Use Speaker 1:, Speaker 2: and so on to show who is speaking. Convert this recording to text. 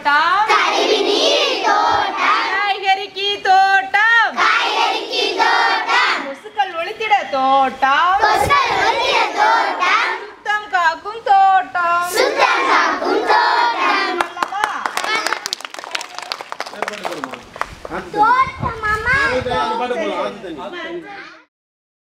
Speaker 1: தோட்டம் காய்கறிக்கு தோட்டம் கொசுக்கள் ஒழித்திட தோட்டம் சுத்தம் காக்கும் தோட்டம் அல்லவா?
Speaker 2: பாட்டு போடுமா? ஆத்து தண்ணி. அது பாட்டு போடலாம், ஆத்து தண்ணி.